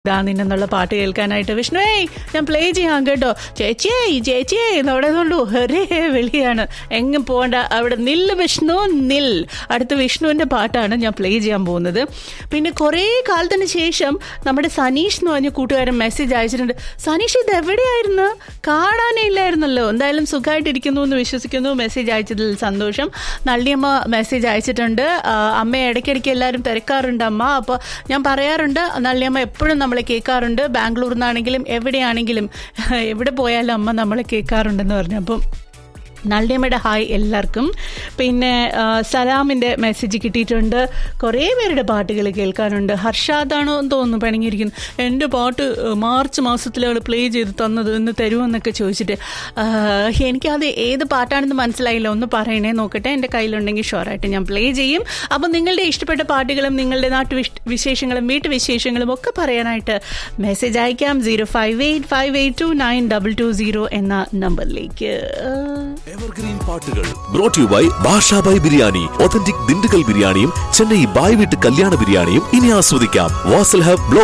ഇതാ നിന്നെന്നുള്ള പാട്ട് കേൾക്കാനായിട്ട് വിഷ്ണുവേ ഞാൻ പ്ലേ ചെയ്യാം കേട്ടോ ചേച്ചിയേ ചേച്ചിയേ എന്നവിടെ കൊണ്ടു ഒരേ വിളിയാണ് എങ്ങും പോകണ്ട അവിടെ നില്ല് വിഷ്ണു നിൽ അടുത്ത വിഷ്ണുവിന്റെ പാട്ടാണ് ഞാൻ പ്ലേ ചെയ്യാൻ പോകുന്നത് പിന്നെ കുറേ കാലത്തിന് ശേഷം നമ്മുടെ സനീഷ് എന്ന് പറഞ്ഞ കൂട്ടുകാരൻ മെസ്സേജ് അയച്ചിട്ടുണ്ട് സനീഷ് ഇത് എവിടെയായിരുന്നു കാണാനേ ഇല്ലായിരുന്നല്ലോ എന്തായാലും സുഖമായിട്ടിരിക്കുന്നു എന്ന് വിശ്വസിക്കുന്നു മെസ്സേജ് അയച്ചതിൽ സന്തോഷം നള്ളിയമ്മ മെസ്സേജ് അയച്ചിട്ടുണ്ട് ആ, അമ്മ ഇടയ്ക്കിടയ്ക്ക് എല്ലാവരും തിരക്കാറുണ്ട് അമ്മ അപ്പോൾ ഞാൻ പറയാറുണ്ട് നള്ളിയമ്മ എപ്പോഴും നമ്മളെ കേൾക്കാറുണ്ട് ബാംഗ്ലൂരിൽ നിന്നാണെങ്കിലും എവിടെയാണെങ്കിലും എവിടെ പോയാലും അമ്മ നമ്മളെ കേൾക്കാറുണ്ടെന്ന് പറഞ്ഞു അപ്പം നള്ളിയമ്മയുടെ ഹായ് എല്ലാവർക്കും പിന്നെ ആ, സലാമിൻ്റെ മെസ്സേജ് കിട്ടിയിട്ടുണ്ട് കുറേ പേരുടെ പാട്ടുകൾ കേൾക്കാനുണ്ട് ഹർഷാദാണോ എന്ന് തോന്നുന്നു പിണങ്ങിയിരിക്കുന്നു എൻ്റെ പാട്ട് ആ, മാർച്ച് മാസത്തിലാണ് പ്ലേ ചെയ്ത് തന്നത് എന്ന് തരുമെന്നൊക്കെ ചോദിച്ചിട്ട് ആ, എനിക്കത് ഏത് പാട്ടാണെന്ന് മനസ്സിലായില്ല ഒന്ന് പറയണേ നോക്കട്ടെ എൻ്റെ കയ്യിലുണ്ടെങ്കിൽ ഷുവറായിട്ട് ഞാൻ പ്ലേ ചെയ്യും അപ്പം നിങ്ങളുടെ ഇഷ്ടപ്പെട്ട പാട്ടുകളും നിങ്ങളുടെ നാട്ടു വിശ്- വിശേഷങ്ങളും വീട്ടുവിശേഷങ്ങളും ഒക്കെ പറയാനായിട്ട് മെസ്സേജ് അയക്കാം zero five eight five eight two nine double two zero എന്ന നമ്പറിലേക്ക് എവർഗ്രീൻ പാട്ടുകൾ brought you by Bashabhai biryani authentic Dindigul ബിരിയാണിയും ചെന്നൈ ബായ് വീട്ട് കല്യാണ ബിരിയാണിയും ഇനി ആസ്വദിക്കാം വാസൽ ഹബ് ബ്ലോക്ക്